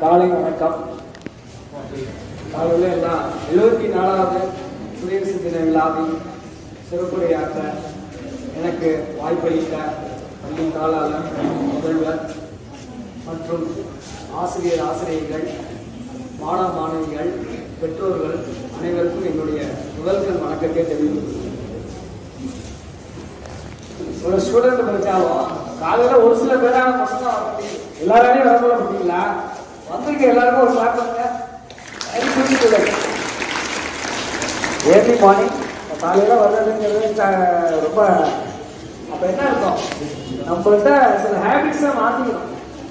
காலை வணக்கம் காலையில் எல்லாம் எழுபத்தி நாலாவது குடியரசு தின விழாவில் சிறப்புரையாற்ற எனக்கு வாய்ப்பளித்த பள்ளி தாளாளர் முதல்வர் மற்றும் ஆசிரியர் ஆசிரியர்கள் மாணவ மாணவிகள் பெற்றோர்கள் அனைவருக்கும் என்னுடைய முதல்கள் வணக்கத்தை தெரிவித்துக் ஒரு ஸ்டூடெண்ட் படிச்சாலும் காலையில ஒரு சில பேரான பசங்க வர முடியும் எல்லாராலையும் வர சொல்ல முடியல வந்திருக்க எல்லாருக்கும் ஒரு கிளாப் பண்ணுங்க ஏர்லி மார்னிங் காலையில வர்றதுங்கிறது த- ரொம்ப அப்ப என்ன இருக்கும் நம்மள்ட்ட சில ஹேபிட்ஸை மாத்திக்கணும்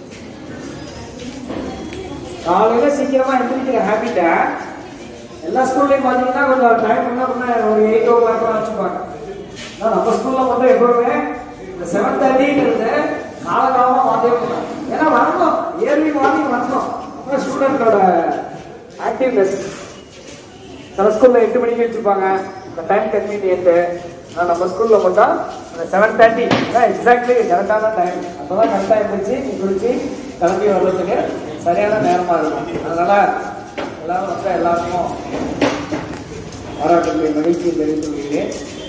காலையில சீக்கிரமா எந்திரிக்கிற ஹேபிட்டை எல்லா ஸ்கூல்லையும் பார்த்தீங்கன்னா கொஞ்சம் டைம் என்ன பண்ண ஒரு எயிட் ஓ கிளாக்லாம் வச்சுப்பாங்க ஆனா நம்ம ஸ்கூல்ல மட்டும் எப்பவுமே இந்த செவன் தேர்ட்டிங்கிறது காலகாலமா மாற்றவே கூடாது ஏன்னா வரணும் ஏர்லி மார்னிங் வரணும் அப்புறம் ஸ்டூடெண்டோட ஆக்டிவ்னஸ் சில ஸ்கூல்ல எட்டு மணிக்கு வச்சிருப்பாங்க இந்த டைம் கன்வீனியன்ட் ஆனால் நம்ம ஸ்கூல்ல மட்டும் அந்த செவன் தேர்ட்டி எக்ஸாக்ட்லி கரெக்டான டைம் அப்பதான் கரெக்டாக இருந்துச்சு நீ குளிச்சு கிளம்பி வர்றதுக்கு சரியான நேரமா இருக்கும் அதனால எல்லாரும் வந்து எல்லாருக்கும் பாராட்டுகளை மகிழ்ச்சி தெரிவித்து கொள்கிறேன்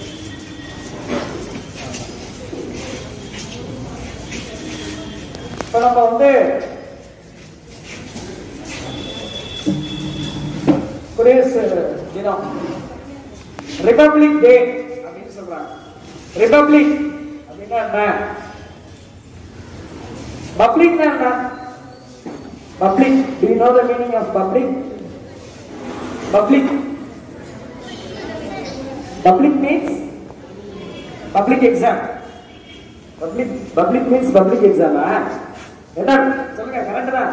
இப்ப நம்ம வந்து குடியரசு தினம் ரிபப்ளிக் டே அப்படின்னு சொல்றாங்க ரிபப்ளிக் அப்படின்னா என்ன பப்ளிக்னா என்ன public do you know the meaning of public public public means public exam public public means public exam ஆ என்ன சொல்லுங்க கரெக்ட் தான்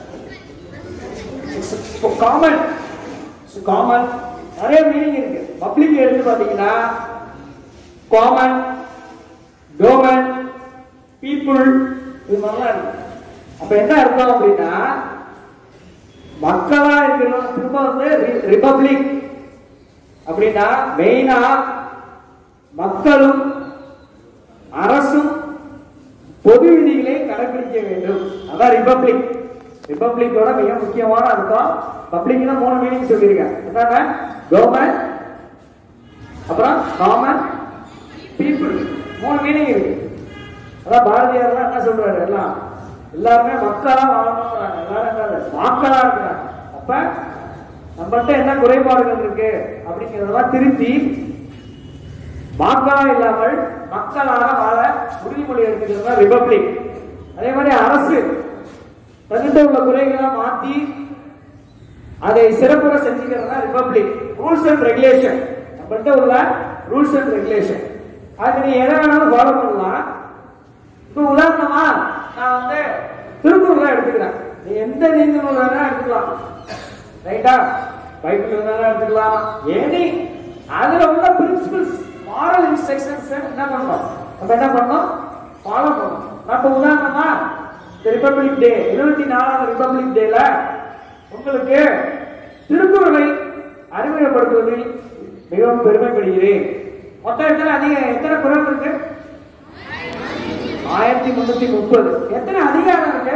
காமன் காமன் நிறைய மீனிங் இருக்கு பப்ளிக் எடுத்து பாத்தீங்கன்னா காமன் டோமன் பீப்புள் இது மாதிரிலாம் இருக்கு அப்ப என்ன அர்த்தம் அப்படின்னா மக்களா இருக்கணும் திரும்ப வந்து ரிபப்ளிக் அப்படின்னா மெயினா மக்களும் அரசும் பொது விதிகளை கடைபிடிக்க வேண்டும் அதான் ரிபப்ளிக் ரிபப்ளிக்கோட மிக முக்கியமான அர்த்தம் பப்ளிக்னா மூணு மீனிங் சொல்லியிருக்கேன் என்னன்னா கவர்மெண்ட் அப்புறம் காமன் பீப்புள் மூணு மீனிங் இருக்கு அதான் பாரதியார் என்ன சொல்றாரு எல்லாம் எல்லாருமே மக்களா வாழணும்ன்றாங்க எல்லாரும் என்ன வாக்களா இருக்கிறாங்க அப்ப நம்மகிட்ட என்ன குறைபாடுகள் இருக்கு அப்படிங்கறதெல்லாம் திருத்தி வாக்களா இல்லாமல் மக்களாக வாழ உறுதிமொழி எடுத்துக்கிறது ரிபப்ளிக் அதே மாதிரி அரசு தன்னிட்ட உள்ள குறைகளை மாத்தி அதை சிறப்புற செஞ்சுக்கிறது தான் ரிபப்ளிக் ரூல்ஸ் அண்ட் ரெகுலேஷன் நம்மகிட்ட உள்ள ரூல்ஸ் அண்ட் ரெகுலேஷன் அதுக்கு நீ எதை வேணாலும் ஃபாலோ பண்ணலாம் இப்போ உதாரணமா நான் வந்து திருக்குறள் எடுத்துக்கிறேன் நீ எந்த நீந்த நூல் வேணா எடுத்துக்கலாம் ரைட்டா பைபிள் வேணா எடுத்துக்கலாம் ஏனி அதுல உள்ள பிரின்சிபல்ஸ் மாரல் இன்ஸ்ட்ரக்ஷன்ஸ் என்ன பண்ணணும் நம்ம என்ன பண்ணணும் ஃபாலோ பண்ணணும் நான் இப்போ உதாரணமா இந்த ரிபப்ளிக் டே இருபத்தி நாலாவது ரிபப்ளிக் டேல உங்களுக்கு திருக்குறளை அறிமுகப்படுத்துவதில் மிகவும் பெருமைப்படுகிறேன் மொத்தம் எத்தனை அதிக எத்தனை குரல் இருக்கு ஆயிரத்தி முன்னூத்தி முப்பது எத்தனை அதிகாரம் இருக்கு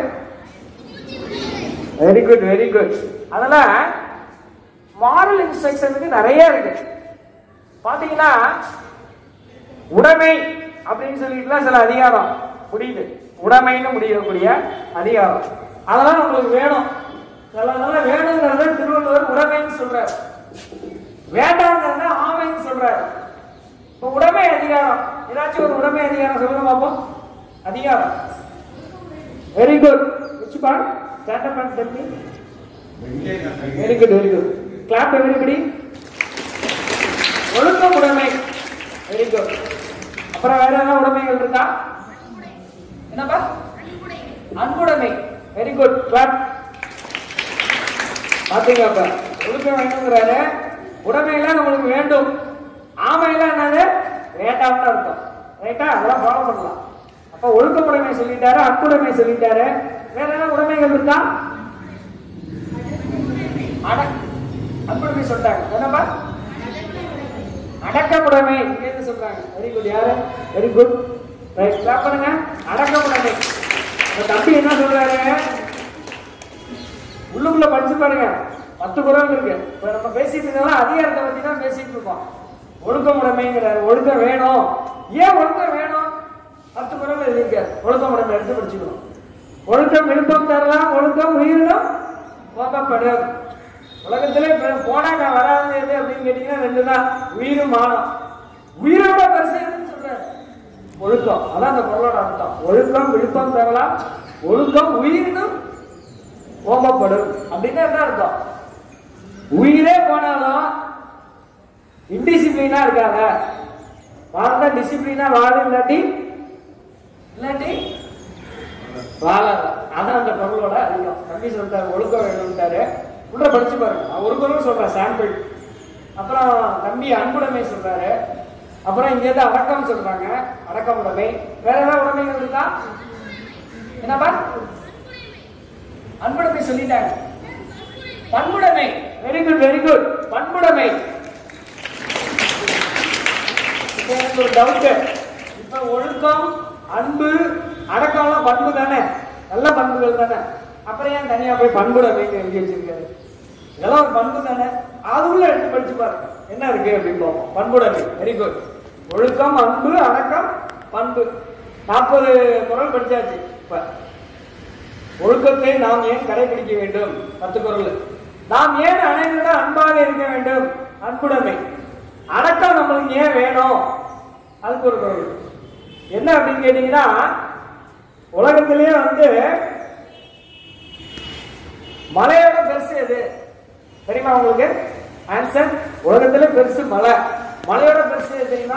வெரி குட் வெரி குட் அதனால மாரல் இன்ஸ்ட்ரக்ஷனுக்கு நிறைய இருக்கு பாத்தீங்கன்னா உடைமை அப்படின்னு சொல்லிட்டுலாம் சில அதிகாரம் முடியுது உடைமைன்னு முடியக்கூடிய அதிகாரம் அதெல்லாம் உங்களுக்கு வேணும் சிலதெல்லாம் வேணுங்கிறத திருவள்ளுவர் உடைமைன்னு சொல்றாரு வேண்டாங்கிறத ஆமைன்னு சொல்றாரு இப்ப உடைமை அதிகாரம் ஏதாச்சும் ஒரு உடைமை அதிகாரம் சொல்லுங்க பாப்போம் அதிகாரம் very good which part stand up and tell me very good very good clap everybody ஒழுக்கம் உடைமை வெரி குட் அப்புறம் வேற என்ன உடைமைகள் இருக்கா என்னப்பா அன்புடைமை வெரி குட் கிளாப் பாத்தீங்க அப்ப ஒழுக்கம் வேணுங்கிறாரு உடைமையெல்லாம் நம்மளுக்கு வேண்டும் ஆமையெல்லாம் என்னது வேண்டாம்னு அர்த்தம் ரைட்டா அதெல்லாம் ஃபாலோ பண்ணலாம் அப்ப ஒழுக்கமுடைமை சொல்லிட்டாரு அன்புடைமை சொல்லிட்டாரு வேற என்ன உடைமைகள் இருக்கா அட அன்புடைமை சொல்லிட்டாங்க என்னப்பா அடக்கமுடைமை இங்கேருந்து சொல்றாங்க வெரி குட் யாரு வெரி குட் ரைட் கிளாப் பண்ணுங்க அடக்கமுடைமை நம்ம தம்பி என்ன சொல்றாரு உள்ளுக்குள்ள படிச்சு பாருங்க பத்து குரல் இருக்கு இப்ப நம்ம பேசிட்டு இருந்தோம்னா அதிகாரத்தை பத்தி தான் பேசிட்டு இருக்கோம் ஒழுக்கம் உடைமைங்கிற ஒழுக்கம் வேணும் ஏன் ஒழுக்கம் வேணும் பத்து குரல் எழுதிக்க ஒழுக்கம் உடைமை எடுத்து படிச்சுக்கணும் ஒழுக்கம் விருப்பம் தரலாம் ஒழுக்கம் உயிரினம் போக்கப்படும் உலகத்திலே இப்ப போனா நான் வராது எது அப்படின்னு கேட்டீங்கன்னா ரெண்டு தான் உயிரும் மானம் உயிரோட பெருசு எதுன்னு சொல்றாரு ஒழுக்கம் அதான் அந்த பொருளோட அர்த்தம் ஒழுக்கம் விழுப்பம் தரலாம் ஒழுக்கம் உயிரினும் ஓமப்படும் அப்படின்னு என்ன அர்த்தம் உயிரே போனாலும் இன்டிசிப்ளினா இருக்காங்க வாழ்ந்தா டிசிப்ளினா வாழ இல்லாட்டி இல்லாட்டி வாழாத அதான் அந்த பொருளோட அதிகம் தம்பி சொல்லிட்டாரு ஒழுக்கம் வேணும்ட்டாரு உள்ள படிச்சு பாருங்க நான் ஒரு குரல் சொல்றேன் சாம்பிள் அப்புறம் தம்பி அன்புடைமை சொல்றாரு அப்புறம் இங்க இருந்து அடக்கம் சொல்றாங்க அடக்கம் உடைமை வேற ஏதாவது உடைமைகள் இருக்கா என்னப்பா அன்புடைமை சொல்லிட்டாங்க பண்புடைமை வெரி குட் வெரி குட் பண்புடைமை இப்ப எனக்கு ஒரு டவுட் இப்ப ஒழுக்கம் அன்பு அடக்கம்லாம் பண்பு தானே நல்ல பண்புகள் தானே அப்புறம் ஏன் தனியா போய் பண்புடைமைன்னு எழுதி வச்சிருக்காரு இதெல்லாம் ஒரு பண்பு தானே அதுக்குள்ள எடுத்து படிச்சு பாருங்க என்ன இருக்கு அப்படின்னு பார்ப்போம் பண்புடைமை வெரி குட் ஒழுக்கம் அன்பு அடக்கம் பண்பு நாற்பது குரல் படிச்சாச்சு இப்ப ஒழுக்கத்தை நாம் ஏன் கடைபிடிக்க வேண்டும் பத்து குரல் நாம் ஏன் அனைவரிடம் அன்பாக இருக்க வேண்டும் அன்புடைமை அடக்கம் நம்மளுக்கு ஏன் வேணும் அதுக்கு ஒரு குரல் என்ன அப்படின்னு கேட்டீங்கன்னா உலகத்திலேயே வந்து மலையோட பெருசு எது தெரியுமா உங்களுக்கு ஆன்சர் உலகத்திலே பெருசு மலை மலையோட பெருசு எது தெரியுமா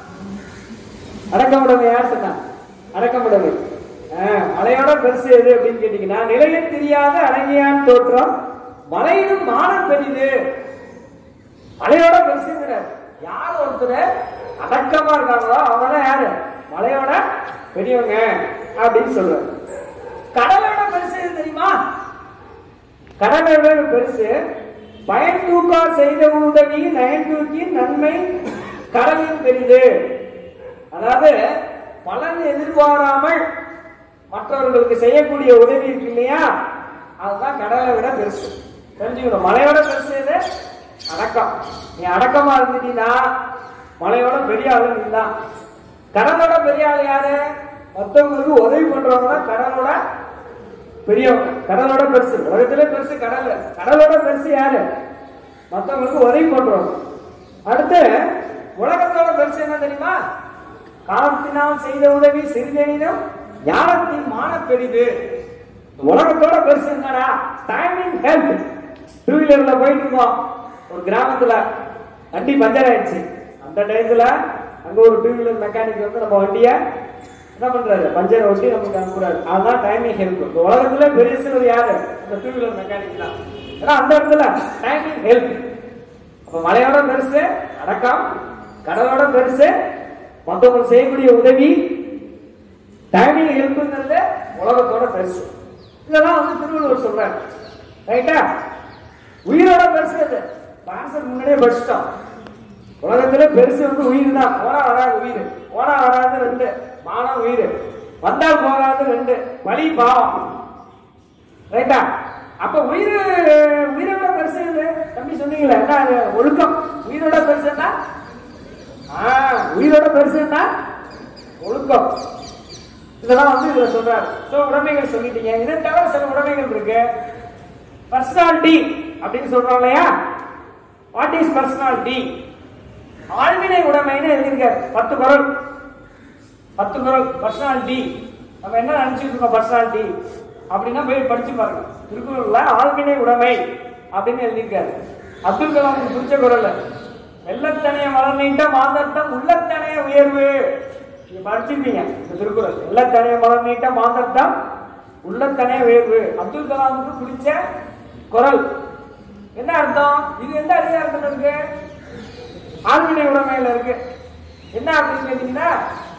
அடக்கமுடைமை யார் சொன்னா அடக்கமுடைமை ஆஹ், மலையோட பெருசு எது அப்படின்னு கேட்டீங்கன்னா நிலையில் தெரியாத அடங்கியான் தோற்றம் மலையிலும் மானம் பெரிது மலையோட பெருசுங்கிறார் யார் ஒருத்தர் அடக்கமா இருக்காங்களோ அவங்க தான் யாரு மலையோட பெரியவங்க அப்படின்னு சொல்றாரு கடலோட பெருசு எது தெரியுமா கடலோட பெருசு பயன் தூக்கா செய்த உதவி நயன் தூக்கி நன்மை கடலின் பெரிது அதாவது பலன் எதிர்பாராமல் மற்றவர்களுக்கு செய்யக்கூடிய உதவி இருக்கு இல்லையா அதுதான் கடலை விட பெருசு தெரிஞ்சுக்கணும் மலையோட பெருசு எது அடக்கம் நீ அடக்கமா இருந்துட்டீங்கன்னா மலையோட பெரிய ஆளு நீ தான் கடலோட பெரிய ஆள் யாரு மத்தவங்களுக்கு உதவி பண்றவங்க தான் கடலோட பெரியவங்க கடலோட பெருசு உலகத்திலே பெருசு கடல் கடலோட பெருசு யாரு மத்தவங்களுக்கு உதவி பண்றவங்க அடுத்து உலகத்தோட பெருசு என்ன தெரியுமா காலத்தினால் செய்த உதவி சிறிதெனினும் ஞானத்தின் மான பெரிது உலகத்தோட பெருசு என்னடா டைமிங் ஹெல்ப் டூ வீலர்ல போயிட்டு இருக்கோம் ஒரு கிராமத்துல வண்டி பஞ்சர் ஆயிடுச்சு அந்த டயத்துல அங்க ஒரு டூ வீலர் மெக்கானிக் வந்து நம்ம வண்டிய என்ன பண்றாரு பஞ்சர் ஒட்டி நமக்கு அனுப்புறாரு அதுதான் டைமிங் ஹெல்ப் இந்த உலகத்துல பெருசுல யாரு அந்த டூ வீலர் மெக்கானிக் தான் ஏன்னா அந்த இடத்துல டைமிங் ஹெல்ப் அப்ப மலையோட பெருசு அடக்கம் கடலோட பெருசு மத்தவங்க செய்யக்கூடிய உதவி டைமிங் ஹெல்ப்ங்கிறது உலகத்தோட பெருசு இதெல்லாம் வந்து திருவள்ளுவர் சொல்றாரு ரைட்டா உயிரோட பெருசு அது ஆன்சர் முன்னாடியே படிச்சிட்டோம் உலகத்துல பெருசு வந்து உயிர் தான் போனா வராது உயிர் போனா வராது ரெண்டு மானம் உயிர் வந்தால் போகாது ரெண்டு வலி பாவம் ரைட்டா அப்ப உயிர் உயிரோட பெருசு எது? தம்பி சொன்னீங்களே என்ன அது? ஒழுக்கம் உயிரோட பெருசு என்ன ஆ, உயிரோட பெருசு என்ன ஒழுக்கம் இதெல்லாம் வந்து இதுல சொல்றாரு சோ உடைமைகள் சொல்லிட்டீங்க இதை தவிர சில உடைமைகள் இருக்கு பர்சனாலிட்டி அப்படின்னு சொல்றோம் இல்லையா வாட் இஸ் பர்சனாலிட்டி ஆழ்வினை உடைமைன்னு எழுதியிருக்காரு பத்து குரல் பத்து குரல் பர்சனாலிட்டி நம்ம என்ன நினைச்சிட்டு இருக்கோம் பர்சனாலிட்டி அப்படின்னா போய் படிச்சு பாருங்க திருக்குறள்ல ஆழ்வினை உடைமை அப்படின்னு எழுதியிருக்காரு அப்துல் கலாமுக்கு பிடிச்ச குரல் வெள்ளத்தனைய மலர்நீட்ட மாந்தர்த்தம் உள்ளத்தனைய உயர்வு நீங்க படிச்சிருப்பீங்க இந்த திருக்குறள் வெள்ளத்தனைய மலர்நீட்ட மாந்தர்த்தம் உள்ளத்தனைய உயர்வு அப்துல் கலாமுக்கு பிடிச்ச குரல் என்ன அர்த்தம் இது எந்த அதிகாரத்துல இருக்கு ஆழ்வினை உடைமையில இருக்கு என்ன அப்படின்னு கேட்டீங்கன்னா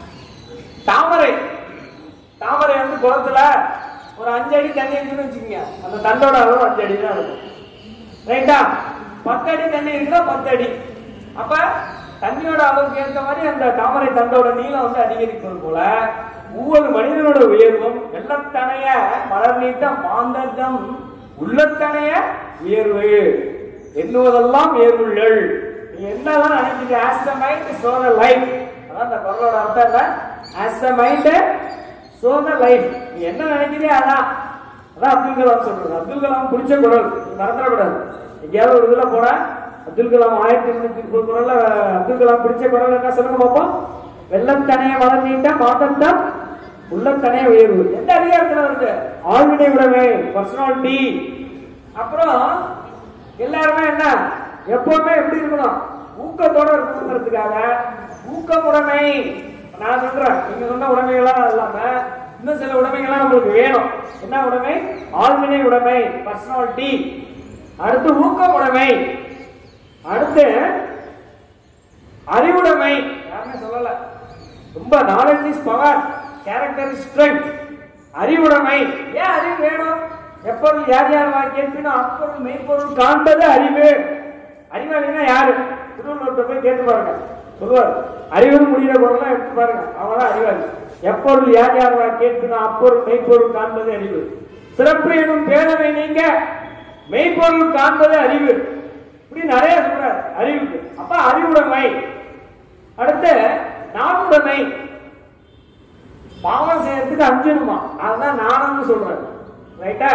தாமரை தாமரை வந்து குளத்துல ஒரு அஞ்சு அடி தண்ணி இருக்குன்னு வச்சுக்கோங்க அந்த தண்டோட அளவு அஞ்சு அடி தான் இருக்கும் ரைட்டா பத்து அடி தண்ணி இருக்குன்னா பத்து அடி அப்ப தண்ணியோட அளவுக்கு ஏற்ற மாதிரி அந்த தாமரை தண்டோட நீளம் வந்து அதிகரிப்பது போல ஒவ்வொரு மனிதனோட உயர்வும் வெள்ளத்தனைய மலர் நீட்ட மாந்தர்தம் உள்ளத்தனைய உயர்வு எண்ணுவதெல்லாம் உயர்வுகள் நீ என்னதான் நினைக்கிறீங்க as the mind so the life அதான் அந்த குரலோட அர்த்தம் என்ன as the mind so the life நீ என்ன நினைக்கிறீங்க அதான் அதான் அப்துல் கலாம் சொல்றது அப்துல் கலாம் பிடிச்ச குரல் நீ மறந்துடக்கூடாது எங்கேயாவது ஒரு இதுல போனா அப்துல் கலாம் ஆயிரத்தி எண்ணூத்தி முப்பது குரல்ல அப்துல் கலாம் பிடிச்ச குரல் என்ன சொல்லுங்க பார்ப்போம் வெள்ளத்தனைய வளர்ந்தீட்ட மாதட்டம் உள்ளத்தனைய உயர்வு எந்த அதிகாரத்துல வருது ஆழ்வினை உடைமை பர்சனாலிட்டி அப்புறம் எல்லாருமே என்ன எப்பவுமே எப்படி இருக்கணும் ஊக்கத்தோட இருக்கணுங்கிறதுக்காக ஊக்கமுடைமை நான் சொல்றேன் நீங்க சொன்ன உடைமைகள்லாம் இல்லாம இன்னும் சில உடைமைகள்லாம் நம்மளுக்கு வேணும் என்ன உடைமை ஆழ்வினை உடைமை பர்சனாலிட்டி அடுத்து ஊக்கமுடைமை அடுத்து அறிவுடைமை யாருமே சொல்லல ரொம்ப knowledge is power character is strength அறிவுடைமை ஏன் அறிவு வேணும் எப்பொருள் யார் யார் வா கேட்பினும் அப்பொருள் மெய்ப்பொருள் காண்பது அறிவு அறிவாளினா யாரு திருவள்ளுவர்கிட்ட போய் கேட்டு பாருங்க சொல்லுவார் அறிவு முடிகிற பொருள்லாம் எடுத்து பாருங்க அவங்கதான் அறிவாளி எப்பொருள் யார் யார் வா கேட்பினும் அப்பொருள் மெய்ப்பொருள் காண்பது அறிவு சிறப்பு எனும் பேதமை நீங்க மெய்ப்பொருள் காண்பது அறிவு இப்படி நிறைய சொல்றாரு அறிவுக்கு அப்ப அறிவுடைமை அடுத்து நானுடைமை பாவம் செய்யறதுக்கு அஞ்சணுமா அதுதான் நாணம்னு சொல்றாரு ரைட்டா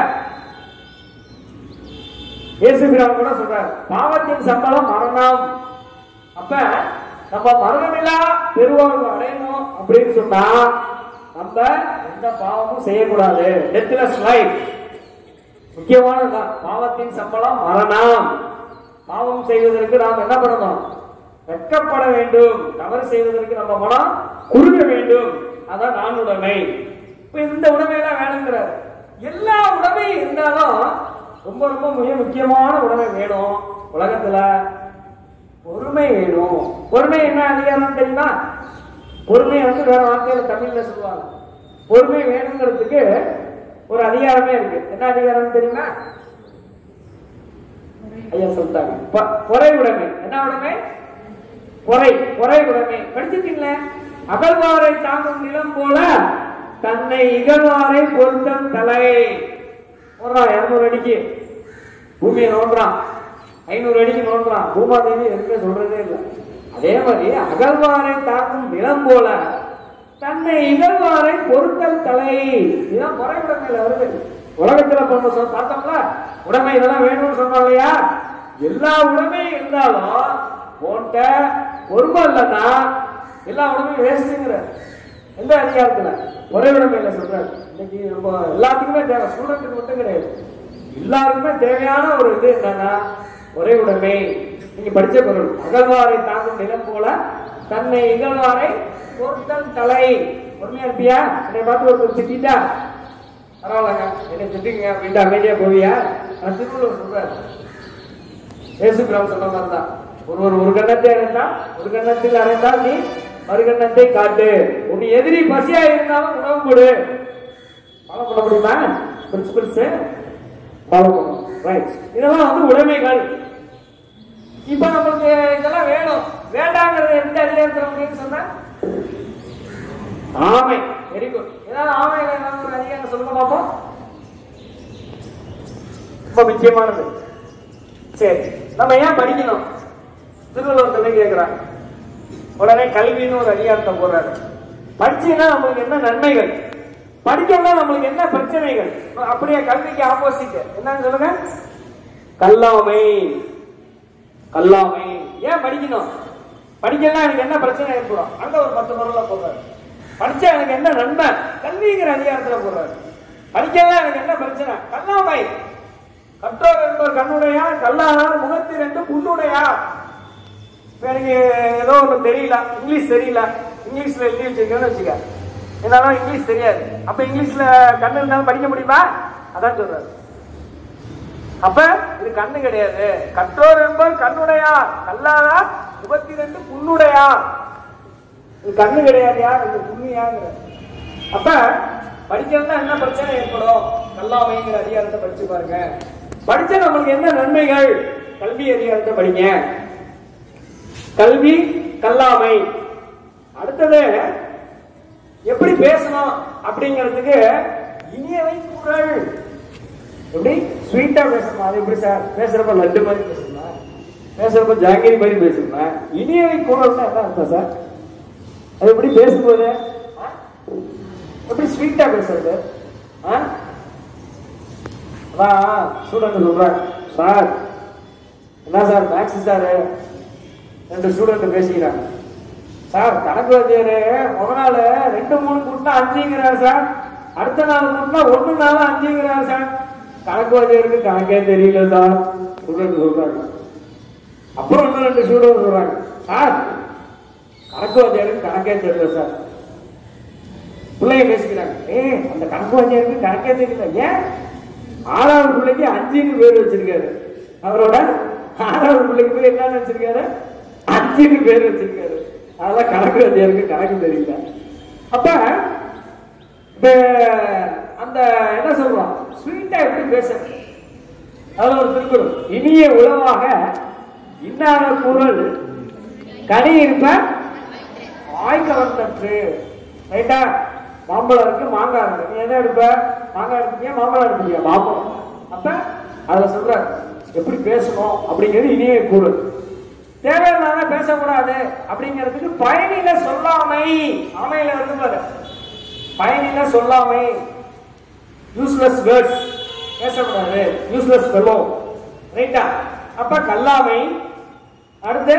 இயேசுபிரான் கூட சொல்றாரு பாவத்தின் சம்பளம் மரணம் அப்ப நம்ம மரணமில்லா பெருவாழ்வு அடையணும் அப்படின்னு சொன்னா நம்ம எந்த பாவமும் செய்யக்கூடாது டெத்லெஸ் லைஃப் முக்கியமானதுதான் பாவத்தின் சம்பளம் மரணம் பாவம் செய்வதற்கு நாம் என்ன பண்ணணும் வெட்கப்பட வேண்டும் தவறு செய்வதற்கு நம்ம மனம் குறுக வேண்டும் அதான் நான் உடைமை இப்ப இந்த உடைமையெல்லாம் வேணுங்கிறார் எல்லா உடைமையும் இருந்தாலும் ரொம்ப ரொம்ப மிக முக்கியமான உடைமை வேணும் உலகத்துல பொறுமை வேணும் பொறுமை என்ன அதிகாரம் தெரியுமா பொறுமை வந்து வேற வார்த்தையில தமிழ்ல சொல்லுவாங்க பொறுமை வேணுங்கிறதுக்கு ஒரு அதிகாரமே இருக்கு என்ன அதிகாரம் தெரியுமா ஐயா சொல்லிட்டாங்க பொ- பொறை உடைமை என்ன உடைமை பொறை பொறை உடைமை படிச்சிருக்கீங்களே அகழ்வாரை தாங்கும் நிலம் போல தன்னை இகழ்வாரை பொருத்தம் தலை போடுறான் இருநூறு அடிக்கு பூமியை நோண்டுறான் ஐநூறு அடிக்கு நோண்டுறான் பூமாதேவி எதுவுமே சொல்றதே இல்லை அதே மாதிரி அகழ்வாரை தாக்கும் நிலம் போல தன்னை இகழ்வாரை பொருத்தல் தலை இதுதான் பொறை உடைமையில வருது உலகத்துல இப்ப நம்ம சொ- பார்த்தோம்ல உடைமை இதெல்லாம் வேணும்னு சொன்னோம் இல்லையா எல்லா உடைமையும் இருந்தாலும் போட்ட பொறுமை இல்லைன்னா எல்லா உடைமையும் வேஸ்ட்டுங்கிற எந்த அதிகாரத்துல ஒரே உடைமையில சொல்றாரு இன்னைக்கு நம்ம எல்லாத்துக்குமே தேவை ஸ்டூடெண்ட்டுக்கு மட்டும் கிடையாது எல்லாருக்குமே தேவையான ஒரு இது என்னன்னா ஒரே உடைமை நீங்க படிச்ச பொருள் அகழ்வாரை தாங்கும் நிலம் போல தன்னை இகழ்வாரை பொருத்தல் தலை பொறுமையா இருப்பியா என்னை பார்த்து ஒருத்தர் திட்டா பரவாயில்லங்க என்னை திட்டுங்க அப்படின்ட்டு அமைதியா போவியா நான் திருவள்ளுவர் சொல்றாரு இயேசு பிரான் சொன்ன மாதிரி தான் ஒருவர் ஒரு கண்ணத்தை அடைந்தால் ஒரு கண்ணத்தில் அடைந்தால் நீ மறு கண்ணத்தை காட்டு உன் எதிரி பசியா இருந்தாலும் உணவு கொடு ஃபாலோ பண்ண முடியுமா பிரின்சிபல்ஸ் ஃபாலோ பண்ணணும் ரைட் இதெல்லாம் வந்து உடைமைகள் இப்ப நம்மளுக்கு இதெல்லாம் வேணும் வேண்டாங்கிறது எந்த அதிகாரத்தில் முடியும்னு சொன்னா ஆமை வெரி குட் ஏதாவது ஆமையில ஏதாவது ஒரு அதிகாரம் சொல்லுங்க பார்ப்போம் ரொம்ப முக்கியமானது சரி நம்ம ஏன் படிக்கணும் திருவள்ளுவர் சொல்லி கேட்கிறாங்க உடனே கல்வின்னு ஒரு அதிகாரத்தை போடுறாரு படிச்சீங்கன்னா நம்மளுக்கு என்ன நன்மைகள் படிக்கணும்னா நம்மளுக்கு என்ன பிரச்சனைகள் அப்படியே கல்விக்கு ஆப்போசிட் என்னன்னு சொல்லுங்க கல்லாமை கல்லாமை ஏன் படிக்கணும் படிக்கலாம் எனக்கு என்ன பிரச்சனை ஏற்படும் அங்க ஒரு பத்து பொருள்ல போடுறாரு படிச்சா எனக்கு என்ன நன்மை கல்விங்கிற அதிகாரத்துல போடுறாரு படிக்கலாம் எனக்கு என்ன பிரச்சனை கல்லாமை கற்றோர் என்பவர் கண்ணுடையார் கல்லாதார் முகத்தில் ரெண்டு புண்ணுடையார் இப்ப எனக்கு ஏதோ ஒன்று தெரியல இங்கிலீஷ் தெரியல இங்கிலீஷ்ல எழுதி வச்சிருக்கேன்னு வச்சுக்க என்னாலும் இங்கிலீஷ் தெரியாது அப்ப இங்கிலீஷ்ல கண்ணு இருந்தாலும் படிக்க முடியுமா அதான் சொல்றாரு அப்ப இது கண்ணு கிடையாது கற்றோர் என்பவர் கண்ணுடையார் கல்லாதார் முப்பத்தி ரெண்டு புண்ணுடையார் இது கண்ணு கிடையாதுயா இது புண்ணியாங்கிற அப்ப படிக்கிறதா என்ன பிரச்சனை ஏற்படும் கல்லாமைங்கிற அதிகாரத்தை படிச்சு பாருங்க படிச்சா நம்மளுக்கு என்ன நன்மைகள் கல்வி அதிகாரத்தை படிங்க கல்வி கல்லாமை அடுத்தது எப்படி பேசணும் அப்படிங்கிறதுக்கு இனியவை குரல் எப்படி ஸ்வீட்டா பேசணுமா அது எப்படி சார் பேசுறப்ப லட்டு மாதிரி பேசணுமா பேசுறப்ப ஜாங்கிரி மாதிரி பேசணுமா இனியவை கூடல்னா என்ன அர்த்தம் சார் அது எப்படி பேசும்போது ஆ? எப்படி ஸ்வீட்டா பேசுறது ஆ? அதான் ஸ்டூடெண்ட் சொல்றேன் சார் என்ன சார் மேக்ஸ் சார் ரெண்டு ஸ்டூடெண்ட் பேசிக்கிறாங்க சார் கணக்கு வாத்தியாரு முத நாள் ரெண்டு மூணு கூட்டினா அஞ்சுங்கிறாரு சார் அடுத்த நாள் கூட்டினா ஒண்ணு நாள் அஞ்சுங்கிறாரு சார் கணக்கு வாத்தியாருக்கு கணக்கே தெரியல சார் ஸ்டூடெண்ட் சொல்றாங்க அப்புறம் இன்னும் ரெண்டு ஸ்டூடெண்ட் சொல்றாங்க சார் கணக்கு வாத்தியாருக்கு கணக்கே தெரியல சார் பிள்ளைங்க பேசிக்கிறாங்க ஏய் அந்த கணக்கு வாத்தியாருக்கு கணக்கே தெரியல ஏன் ஆறாவது பிள்ளைக்கு அஞ்சுன்னு பேர் வச்சிருக்காரு அவரோட ஆறாவது பிள்ளைக்கு பேர் என்ன வச்சிருக்காரு அஞ்சுன்னு பேர் வச்சிருக்காரு அதெல்லாம் கணக்கு வாத்தியாருக்கு கணக்கு தெரியல அப்ப இப்ப அந்த என்ன சொல்றோம் ஸ்வீட்டா எப்படி பேசுறது அதுல ஒரு திருக்குறள் இனிய உணவாக இன்னாத குரல் கனி இருப்ப வாய் கவர்ந்தற்று ரைட்டா மாம்பழம் இருக்கு மாங்காய் இருக்கு நீ எதை எடுப்ப மாங்காய் எடுத்துப்பியா மாம்பழம் எடுத்துப்பியா மாம்பழம் அப்ப அதுல சொல்ற எப்படி பேசணும் அப்படிங்கிறது இனிய கூறல் தேவையில்லாம பேசக்கூடாது அப்படிங்கிறதுக்கு பயனில சொல்லாமை ஆமையில வந்து பாரு பயனில சொல்லாமை யூஸ்லெஸ் வேர்ட்ஸ் பேசக்கூடாது யூஸ்லெஸ் ஃபெலோ ரைட்டா அப்ப கல்லாமை அடுத்து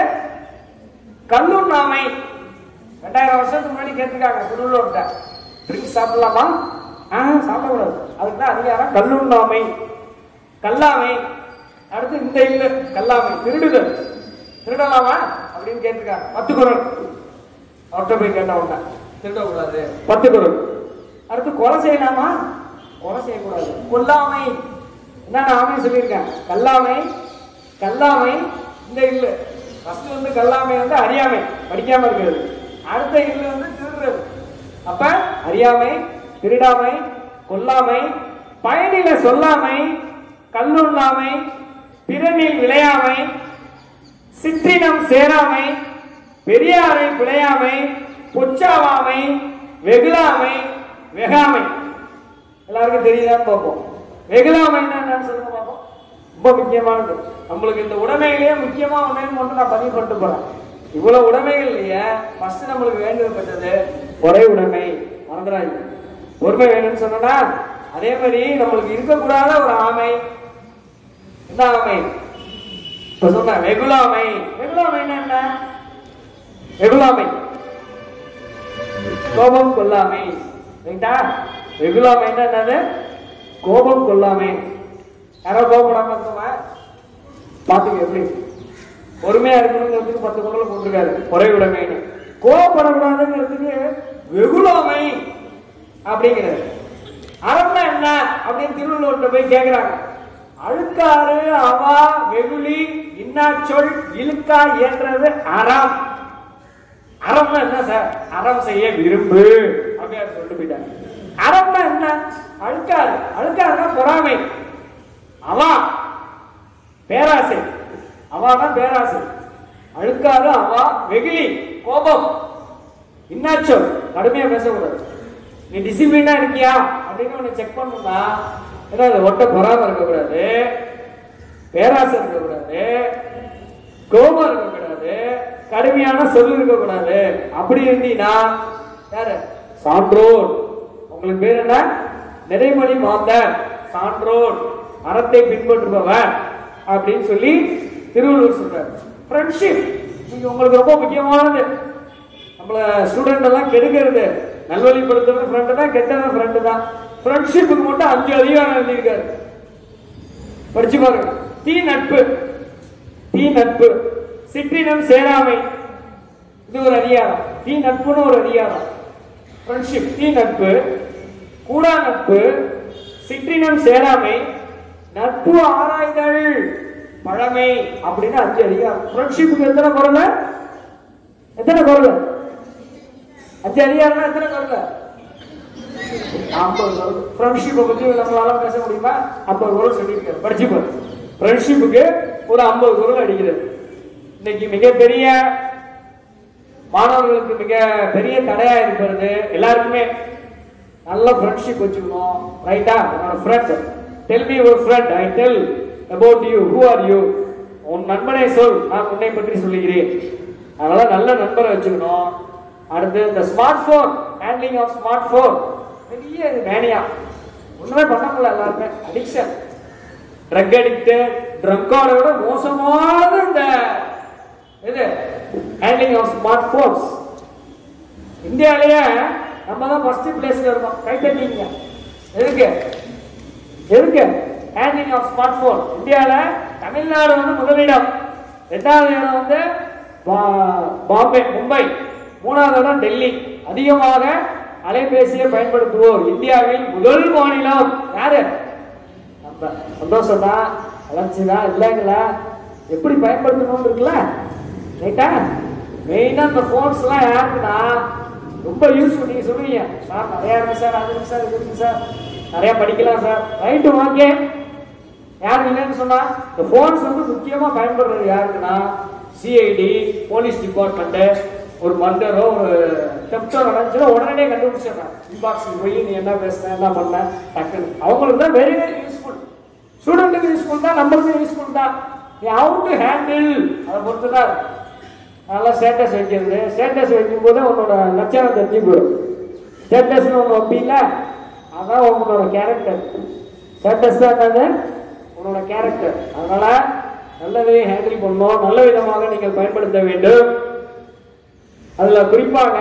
கல்லுண்ணாமை ரெண்டாயிரம் வருஷத்துக்கு முன்னாடி கேட்டிருக்காங்க திருவள்ளூர்கிட்ட ட்ரிங்க்ஸ் சாப்பிடலாமா ஆ சாப்பிடக்கூடாது அதுக்கு தான் அதிகாரம் கல்லுண்ணாமை கல்லாமை அடுத்து இந்த இல்ல கல்லாமை திருடுதல் திருடலாமா அப்படின்னு கேட்டிருக்காங்க பத்து குரல் அவர்கிட்ட போய் கேட்ட உடனே திருடக்கூடாது பத்து குரல் அடுத்து கொலை செய்யலாமா கொலை செய்யக்கூடாது கொல்லாமை என்ன ஆமை சொல்லியிருக்கேன் கல்லாமை கல்லாமை இந்த இல்லு ஃபர்ஸ்ட் வந்து கல்லாமை வந்து அறியாமை படிக்காம இருக்கிறது அடுத்த இல்லு வந்து திருடுறது அப்ப அறியாமை திருடாமை கொல்லாமை பயனில சொல்லாமை கல்லுண்ணாமை பிறனில் விளையாமை சிற்றினம் சேராமை பெரியாரை பிழையாமை பொச்சாவாமை வெகுளாமை வெகாமை எல்லாருக்கும் தெரியுதான்னு பார்ப்போம் வெகுளாமைன்னா என்னன்னு சொல்லுங்க பார்ப்போம் ரொம்ப முக்கியமானது நம்மளுக்கு இந்த உடைமைகளே முக்கியமா ஒண்ணு மட்டும் நான் பதிவு பண்ணிட்டு போறேன் இவ்வளவு உடைமைகள் இல்லையே ஃபர்ஸ்ட் நம்மளுக்கு வேண்டுவது ஒரே உடைமை மறந்துடாதீங்க பொறுமை வேணும்னு சொன்னா அதே மாதிரி நம்மளுக்கு இருக்கக்கூடாத ஒரு ஆமை என்ன ஆமை இப்ப சொன்ன வெகுளாமை வெகுளாமைன்னா என்ன வெகுளாமை கோபம் கொள்ளாமை ரைட்டா வெகுளாமைன்னா என்னது கோபம் கொள்ளாமை யாரோ கோபப்படாம இருக்கோமா பாத்துக்க எப்படி பொறுமையா இருக்கணுங்கிறதுக்கு பத்து குரல் போட்டிருக்காரு குறைவிடமைன்னு கோபப்படக்கூடாதுங்கிறதுக்கு வெகுளாமை அப்படிங்கிறாரு அறம்னா என்ன அப்படின்னு திருவள்ளுவர்கிட்ட போய் கேக்குறாங்க அழுக்காறு அவா வெகுளி இன்னாச்சொல் இழுக்கா என்றது அறம் அறம்னா என்ன சார் அறம் செய்ய விரும்பு அப்படின்னு சொல்லிட்டு போயிட்டாங்க அறம்னா என்ன அழுக்காறு அழுக்காருன்னா பொறாமை அவா பேராசை அவானா பேராசை அழுக்காறு அவா வெகுளி கோபம் இன்னாச்சொல் கடுமையா பேசக்கூடாது நீ டிசிப்ளினா இருக்கியா அப்படின்னு உன்னை செக் பண்ணணும்னா ஏன்னா அது ஒட்ட பொறாம இருக்கக்கூடாது பேராசை இருக்கக்கூடாது கோபம் இருக்கக்கூடாது கடுமையான சொல் இருக்கக்கூடாது அப்படி இருந்தீங்கன்னா யாரு சான்றோர் உங்களுக்கு பேர் என்ன நிறைமணி மாந்தர் சான்றோர் அறத்தை பின்பற்றுபவன் அப்படின்னு சொல்லி திருவள்ளுவர் சொல்றாரு ஃப்ரெண்ட்ஷிப் நீங்க உங்களுக்கு ரொம்ப முக்கியமானது நம்மள ஸ்டூடெண்ட் எல்லாம் கெடுக்கிறது நல்வழிப்படுத்துறது ஃப்ரெண்டு தான் கெட்டது ஃப்ரெண்டு தான் ஃப்ரெண்ட்ஷிப்புக்கு மட்டும் அஞ்சு அதிகாரம் எழுதியிருக்காரு படிச்சு பாருங்க தீ நட்பு தீ நட்பு சிற்றினம் சேராமை இது ஒரு அதிகாரம் தீ நட்புன்னு ஒரு அதிகாரம் ஃப்ரெண்ட்ஷிப் தீ நட்பு கூடா நட்பு சிற்றினம் சேராமை நட்பு ஆராய்தல் பழமை அப்படின்னு அஞ்சு அதிகாரம் ஃப்ரெண்ட்ஷிப்புக்கு எத்தனை குரல் எத்தனை குரல் அஞ்சு அதிகாரம்னா எத்தனை குரல் ஐம்பது குரல் ஃப்ரெண்ட்ஷிப்பை பத்தி நம்மளால பேச முடியுமா ஐம்பது குரல் சொல்லியிருக்காரு படிச்சு பாரு ஃப்ரெண்ட்ஷிப்புக்கு ஒரு ஐம்பது குரல் அடிக்கிறது இன்னைக்கு மிகப்பெரிய மாணவர்களுக்கு மிக பெரிய தடையா இருக்கிறது எல்லாருக்குமே நல்ல ஃப்ரெண்ட்ஷிப் வச்சுக்கணும் ரைட்டா என்னோட friend tell me your friend I tell about you who are you உன் நண்பனை சொல் நான் உன்னை பற்றி சொல்லுகிறேன் அதனால நல்ல நண்பரை வச்சுக்கணும் அடுத்து இந்த smart phone handling of smart phone பெரிய மேனியா ஒண்ணுமே பண்ண முடியல எல்லாருமே அடிக்ஷன் ட்ரக் அடிக்ட் ட்ரக்கோட விட மோசமான இந்த இது ஹேண்ட்லிங் ஆஃப் ஸ்மார்ட் போன்ஸ் இந்தியாவிலேயே நம்ம தான் ஃபர்ஸ்ட் பிளேஸ்ல இருக்கோம் கை தட்டிங்க எதுக்கு எதுக்கு ஹேண்டிங் ஆஃப் ஸ்மார்ட் போன் இந்தியாவில் தமிழ்நாடு வந்து முதலிடம் ரெண்டாவது இடம் வந்து பா- பாம்பே மும்பை மூணாவது இடம் டெல்லி அதிகமாக அலைபேசியை பயன்படுத்துவோர் இந்தியாவில் முதல் மாநிலம் யாரு நம்ம சந்தோஷம் தான் வளர்ச்சி தான் இல்லைங்களா எப்படி பயன்படுத்தணும்னு இருக்குல்ல ரைட்டா மெயினாக இந்த ஃபோன்ஸ்லாம் யாருக்குன்னா ரொம்ப யூஸ் பண்ணி சொல்லுவீங்க சார் நிறையா இருக்கு சார் அது இருக்கு சார் இது இருக்கு சார் நிறையா படிக்கலாம் சார் ரைட்டு ஓகே யார் இல்லைன்னு சொன்னா இந்த ஃபோன்ஸ் வந்து முக்கியமா பயன்படுறது யாருக்குன்னா சிஐடி போலீஸ் டிபார்ட்மெண்ட் ஒரு மர்டரோ ஒரு தெப்டோ நடந்துச்சுன்னா உடனே கண்டுபிடிச்சிடுறாங்க இன்பாக்ஸுக்கு போய் நீ என்ன பேசுன என்ன பண்ண டக்குன்னு அவங்களுக்கு தான் வெரி வெரி யூஸ்ஃபுல் ஸ்டூடெண்ட்டுக்கு யூஸ்ஃபுல் தான் நம்மளுக்கும் யூஸ்ஃபுல் தான் நீ ஹவு டு ஹேண்டில் அதை பொறுத்து தான் இருக்கு. நல்லா ஸ்டேட்டஸ் வைக்கிறது ஸ்டேட்டஸ் வைக்கும்போது உன்னோட லட்சணம் தெரிஞ்சு போயிடும் ஸ்டேட்டஸ்னு ஒன்று வைப்பீங்கள அதான் உங்களோட கேரக்டர் ஸ்டேட்டஸ் தான் என்னது உன்னோட கேரக்டர் அதனால நல்லதை ஹேண்டில் பண்ணணும் நல்ல விதமாக நீங்கள் பயன்படுத்த வேண்டும் அதுல குறிப்பாக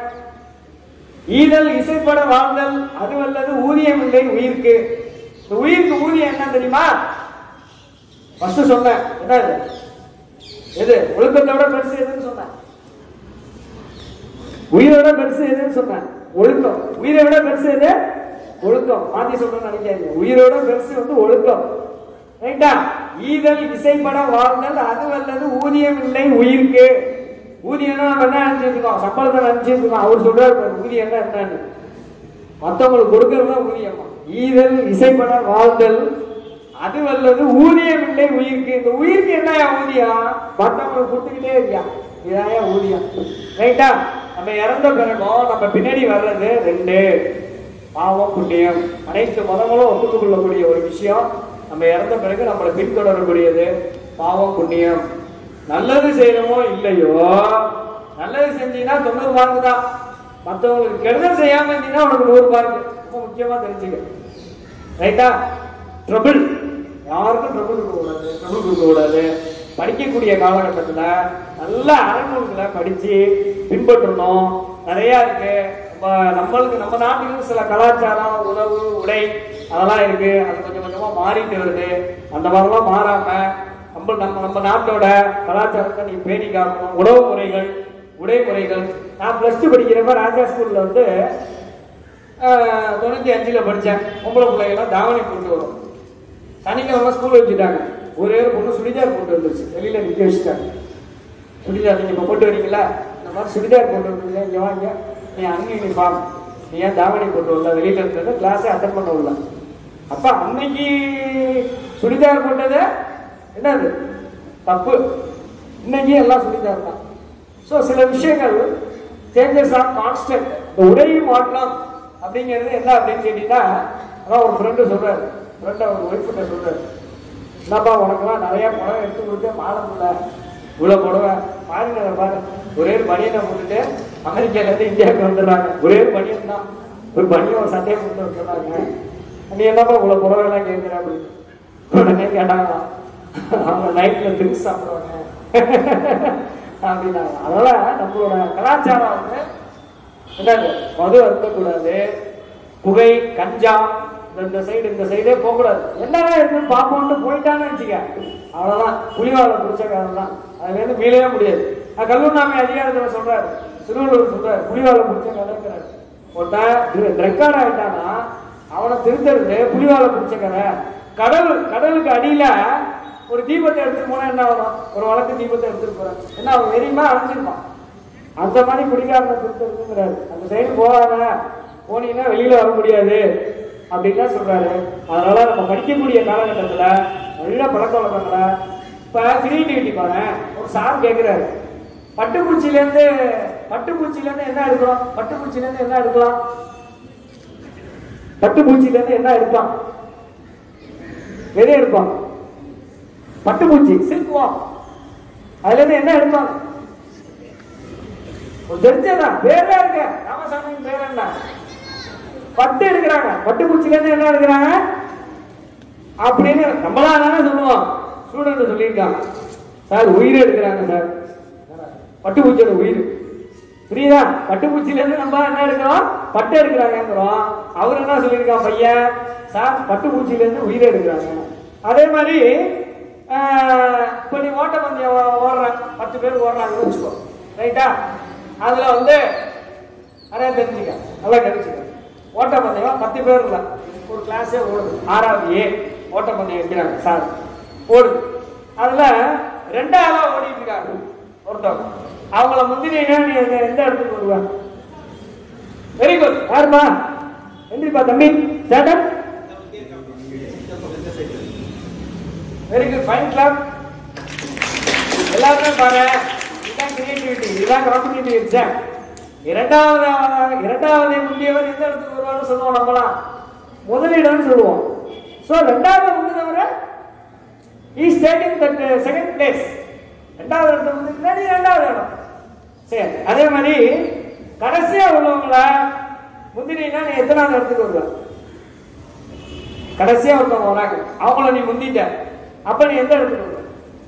ஈதல் இசைப்பட வாழ்தல் அது வல்லது ஊதியம் இல்லை உயிர்க்கு இந்த உயிருக்கு ஊதியம் என்ன தெரியுமா ஃபர்ஸ்ட் சொன்னேன் என்ன இது எது ஒழுக்கத்தை விட பெருசு எதுன்னு சொன்னேன் உயிரோட பெருசு எதுன்னு சொன்னேன் ஒழுக்கம் உயிரை விட பெருசு எது ஒழுக்கம் மாத்தி சொல்றேன்னு நினைக்காதீங்க உயிரோட பெருசு வந்து ஒழுக்கம் ரைட்டா ஈதல் இசைப்பட வாழ்ந்தல் அது வல்லது ஊதியம் இல்லை உயிருக்கு ஊதியம்னா நம்ம என்ன நினைச்சிருக்கோம் சம்பளத்தை நினைச்சிருக்கோம் அவர் சொல்றாரு பாரு, ஊதியம்னா என்னன்னு மத்தவங்களுக்கு கொடுக்கறது தான் ஊதியமா ஈதல் இசைப்பட வாழ்தல் அது வல்லது ஊதியம் இல்லை உயிருக்கு இந்த உயிருக்கு என்ன ஊதியம் மத்தவங்களுக்கு கொடுத்துக்கிட்டே இருக்கியா இதான் ஊதியம் ரைட்டா நம்ம இறந்த பிறகும் நம்ம பின்னாடி வர்றது ரெண்டு பாவம் புண்ணியம் அனைத்து மதங்களும் ஒப்புக்கொள்ளக்கூடிய ஒரு விஷயம் நம்ம இறந்த பிறகு நம்மளை பின்தொடரக்கூடியது பாவம் புண்ணியம் நல்லது செய்யணுமோ இல்லையோ நல்லது செஞ்சீங்கன்னா தொண்ணூறு மார்க் தான் மற்றவங்களுக்கு கெடுதல் செய்யாம இருந்தீங்கன்னா உனக்கு நூறு மார்க் ரொம்ப முக்கியமா தெரிஞ்சுக்க ரைட்டா ட்ரபிள் யாருக்கும் ட்ரபிள் கொடுக்கக்கூடாது ட்ரபிள் கொடுக்கக்கூடாது படிக்கக்கூடிய காலகட்டத்தில் நல்ல அறநூல்களை படித்து பின்பற்றணும் நிறையா இருக்கு நம்ம நம்மளுக்கு நம்ம நாட்டுக்கு சில கலாச்சாரம் உணவு உடை அதெல்லாம் இருக்கு அது கொஞ்சம் கொஞ்சமாக மாறிட்டு வருது அந்த மாதிரிலாம் மாறாம நம்ம நம்ம நம்ம நாட்டோட கலாச்சாரத்தை நீ பேணி காக்கணும் உணவு முறைகள் உடை முறைகள் நான் ப்ளஸ் டூ படிக்கிறப்ப ராஜா ஸ்கூல்ல வந்து ஆஹ், தொண்ணூத்தி அஞ்சுல படிச்சேன் பொம்பளை பிள்ளைகள்லாம் தாவணி போட்டு வரும் சனிக்கிழமை ஸ்கூல் வச்சுட்டாங்க ஒரே ஒரு பொண்ணு சுடிதார் போட்டு வந்துருச்சு வெளியில நிக்க வச்சுட்டாங்க சுடிதார் நீங்க இப்ப போட்டு வரீங்களா இந்த மாதிரி சுடிதார் போட்டு வந்தீங்க இங்க வாங்க நீ அங்கே யூனிஃபார்ம் நீ ஏன் தாவணி போட்டு வரல வெளியில இருந்தது கிளாஸே அட்டன் பண்ண வரல அப்ப அன்னைக்கு சுடிதார் போட்டது என்னது தப்பு இன்னைக்கு எல்லாம் சுடிதார் தான் ஸோ சில விஷயங்கள் சேஞ்சஸ் ஆர் கான்ஸ்டன்ட் இந்த உடை மாற்றம் அப்படிங்கிறது என்ன அப்படின்னு கேட்டீங்கன்னா அதான் ஒரு ஃப்ரெண்டு சொல்றாரு ஃப்ரெண்ட் அவர் ஒய்ஃப் கிட்ட சொல்றாரு என்னப்பா உனக்கெல்லாம் நிறைய புடவை எடுத்து கொடுத்து மாலை முடியல இவ்வளோ புடவை பாருங்க பாரு ஒரே ஒரு பனியனை போட்டுட்டு அமெரிக்கால இருந்து இந்தியாவுக்கு வந்துடுறாங்க ஒரே ஒரு பனியன் தான் ஒரு பனியன் ஒரு சட்டையை போட்டு வந்துடுறாங்க நீ என்னப்பா இவ்வளோ புடவை எல்லாம் கேட்குற அப்படின்னு உடனே கேட்டாங்களாம் அவங்க நைட்ல ட்ரிங்க்ஸ் சாப்பிடுவாங்க அப்படின்னாங்க அதனால நம்மளோட கலாச்சாரம் வந்து என்னது மது அருந்தக்கூடாது புகை கஞ்சா இந்த- இந்த சைடு இந்த சைடே போகக்கூடாது என்னதான் இருக்குன்னு பார்ப்போம்னு போயிட்டான்னு வச்சுக்க அவ்வளவுதான் புலிவாலை பிடிச்ச காலம் தான் அதுல இருந்து மீளவே முடியாது அது கல்லூர்நாமை அதிகாரத்துல சொல்றாரு திருவள்ளுவர் சொல்றாரு புலிவாலை பிடிச்ச கதைங்கிறாரு ஒருத்தன் ரெக்கார்ட் ஆயிட்டானா அவனை திருத்தறது புலிவாலை பிடிச்ச கதை கடல் கடலுக்கு அடியில ஒரு தீபத்தை எடுத்துட்டு போனா என்ன ஆகும் ஒரு வழக்கு தீபத்தை எடுத்துட்டு போறேன் என்ன அவன் வெறியுமா அடைஞ்சிருப்பான் அந்த மாதிரி குடிகாரனை திருத்தருக்குங்கிறாரு அந்த சைடு போகாத போனீங்கன்னா வெளியில வர முடியாது அப்படின்னு தான் சொல்றாரு அதனால நம்ம படிக்கக்கூடிய காலகட்டத்துல நல்ல பழக்க வழக்கங்களை இப்ப கிரியேட்டிவிட்டி பாருங்க ஒரு சார் கேட்கிறாரு பட்டுப்பூச்சில இருந்து பட்டுப்பூச்சில இருந்து என்ன எடுக்கிறோம் பட்டுப்பூச்சில இருந்து என்ன எடுக்கலாம் பட்டுப்பூச்சில இருந்து என்ன எடுக்கலாம் எதை எடுப்பாங்க பட்டுப்பூச்சி சில்க் வாம் அதுல இருந்து என்ன எடுப்பாங்க ஒரு தெரிஞ்சதான் பேரே இருக்க ராமசாமி பேர் என்ன பட்டு எடுக்கிறாங்க பட்டுப்பூச்சில இருந்து என்ன எடுக்கிறாங்க அப்படின்னு நம்மளா தானே சொல்லுவோம் ஸ்டூடெண்ட் சொல்லியிருக்காங்க சார் உயிர் எடுக்கிறாங்க சார் பட்டுப்பூச்சியோட உயிர் புரியுதா பட்டுப்பூச்சில இருந்து நம்ம என்ன எடுக்கிறோம் பட்டு எடுக்கிறாங்கிறோம் அவர் என்ன சொல்லியிருக்கான் பையன் சார் பட்டுப்பூச்சில இருந்து உயிர் எடுக்கிறாங்க அதே மாதிரி ஆஹ், இப்ப நீ ஓட்டப்பந்தயம் ஓ- ஓடுற பத்து பேர் ஓடுறாங்கன்னு வச்சுக்கோ ரைட்டா அதுல வந்து நிறைய தெரிஞ்சுக்க நல்லா தெரிஞ்சுக்க ஓட்டப்பந்தயம் பத்து பேர் இல்லை ஒரு கிளாஸே ஓடுது ஆறாவது ஏ ஓட்டப்பந்தயம் வைக்கிறாங்க சார் ஓடுது அதுல ரெண்டாவதா ஓடிட்டு இருக்காங்க ஒருத்தவங்க அவங்கள முந்தினீங்கன்னா நீ எந்த- எந்த இடத்துக்கு வருவ வெரி குட் யாருமா எந்திரிப்பா தம்பி stand up very good fine clap எல்லாருமே பாரு இதுதான் கிரியேட்டிவிட்டி இதுதான் காம்படிட்டிவ் எக்ஸாம் இரண்டாவது இரண்டாவது முந்தியவர் எந்த இடத்துக்கு வருவார்னு சொல்லுவோம் நம்மலாம் முதலிடம்னு சொல்லுவோம் சோ ரெண்டாவது முந்தினவரை is taking that second place ரெண்டாவது இடத்துல வந்து முன்னாடி ரெண்டாவது இடம் சரி அதே மாதிரி கடைசியா உள்ளவங்கள முந்தினா நீ எத்தனாவது இடத்துக்கு வருவ கடைசியா ஒருத்தவங்க வராங்க அவங்கள நீ முந்திட்ட அப்ப நீ எந்த இடத்துக்கு வருவ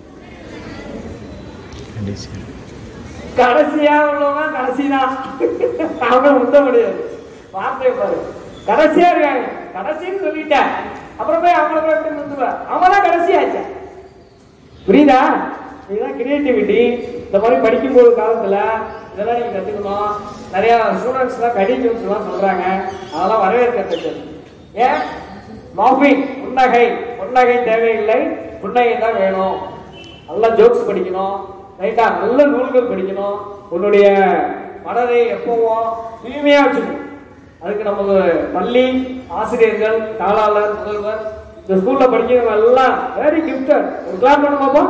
கடைசியா உள்ளவங்க கடைசிதான் அவங்க முந்த முடியாது வார்த்தையை பாரு கடைசியா இருக்காங்க கடைசின்னு சொல்லிட்டேன் அப்புறம் போய் அவங்கள போய் எப்படி முந்துவ அவங்க தான் கடைசியாச்சா புரியுதா இதுதான் கிரியேட்டிவிட்டி இந்த மாதிரி படிக்கும்போது காலத்துல இதெல்லாம் நீங்க கத்துக்கணும் நிறைய ஸ்டூடெண்ட்ஸ் எல்லாம் கடிஜம்ஸ் எல்லாம் சொல்றாங்க அதெல்லாம் வரவேற்கத்தக்கது ஏன் லாஃபிங் புன்னகை புன்னகை தேவையில்லை புன்னகை தான் வேணும் நல்லா ஜோக்ஸ் படிக்கணும் ரைட்டா நல்ல நூல்கள் படிக்கணும் உன்னுடைய மனதை எப்பவும் தூய்மையா வச்சுக்கணும் அதுக்கு நமக்கு பள்ளி ஆசிரியர்கள் தாளாளர் முதல்வர் இந்த ஸ்கூல்ல படிக்கிறவங்க எல்லாம் வெரி கிஃப்டட் ஒரு கிளாஸ் பண்ண பார்ப்போம்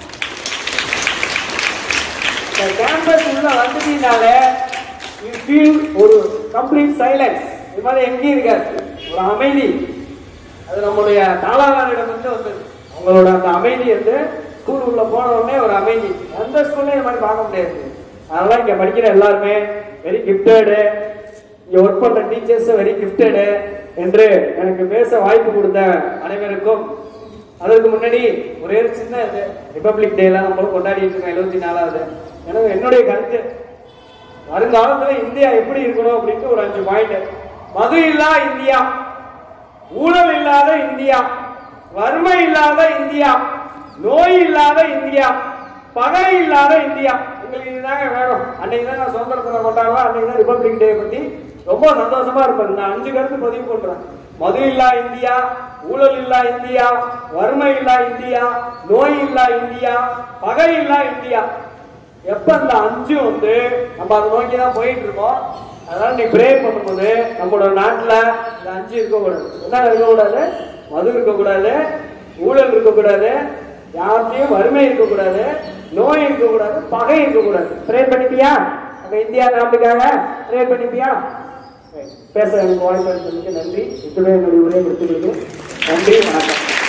இந்த கேம்பஸ் உள்ள வந்துட்டீங்கனாலே யூ ஃபீல் ஒரு கம்ப்ளீட் சைலன்ஸ் இது மாதிரி எங்கேயும் இருக்காது ஒரு அமைதி அது நம்மளுடைய தாளாளரிடம் வந்து வந்தது அவங்களோட அந்த அமைதி வந்து ஸ்கூல் உள்ள போன உடனே ஒரு அமைதி எந்த ஸ்கூல்லையும் இது மாதிரி பார்க்க முடியாது அதனால இங்க படிக்கிற எல்லாருமே வெரி கிஃப்டடு இங்க ஒர்க் பண்ற டீச்சர்ஸ் வெரி கிஃப்டடு என்று எனக்கு பேச வாய்ப்பு கொடுத்த அனைவருக்கும் அதற்கு முன்னாடி ஒரே ஒரு சின்ன இது ரிபப்ளிக் டே எல்லாம் நம்மளும் கொண்டாடிட்டு இருக்கோம் எழுபத்தி நாலாவது எனக்கு என்னுடைய கருத்து வருங்காலத்துல இந்தியா எப்படி இருக்கணும் அப்படின்ட்டு ஒரு அஞ்சு பாயிண்ட் மது இல்லா இந்தியா ஊழல் இல்லாத இந்தியா வறுமை இல்லாத இந்தியா நோய் இல்லாத இந்தியா பகை இல்லாத இந்தியா எங்களுக்கு இதுதாங்க வேணும் அன்னைக்கு தான் நான் சுதந்திர தினம் கொண்டாடுறோம் அன்னைக்கு தான் ரிபப்ளிக் டே பத்தி ரொம்ப சந்தோஷமா இருப்பேன் நான் அஞ்சு கருத்து பதிவு பண்றேன் மது இல்லா இந்தியா ஊழல் இல்லா இந்தியா வறுமை இல்லா இந்தியா நோய் இல்லா இந்தியா பகை இல்லா இந்தியா எப்ப இந்த அஞ்சு வந்து நம்ம அதை நோக்கி தான் போயிட்டு இருக்கோம் அதனால நீ ப்ரே பண்ணும்போது நம்மளோட நாட்டுல இந்த அஞ்சு இருக்கக்கூடாது என்ன இருக்கக்கூடாது மது இருக்கக்கூடாது ஊழல் இருக்கக்கூடாது யார்கிட்டயும் வறுமை இருக்கக்கூடாது நோய் இருக்கக்கூடாது பகை இருக்கக்கூடாது ப்ரே பண்ணிப்பியா நம்ம இந்தியா நாட்டுக்காக ப்ரே பண்ணிப்பியா பேச எனக்கு வாய்ப்பு அளித்ததுக்கு நன்றி இத்துடன் என்னுடைய உரையை முடித்துக் கொள்கிறேன் நன்றி வணக்கம்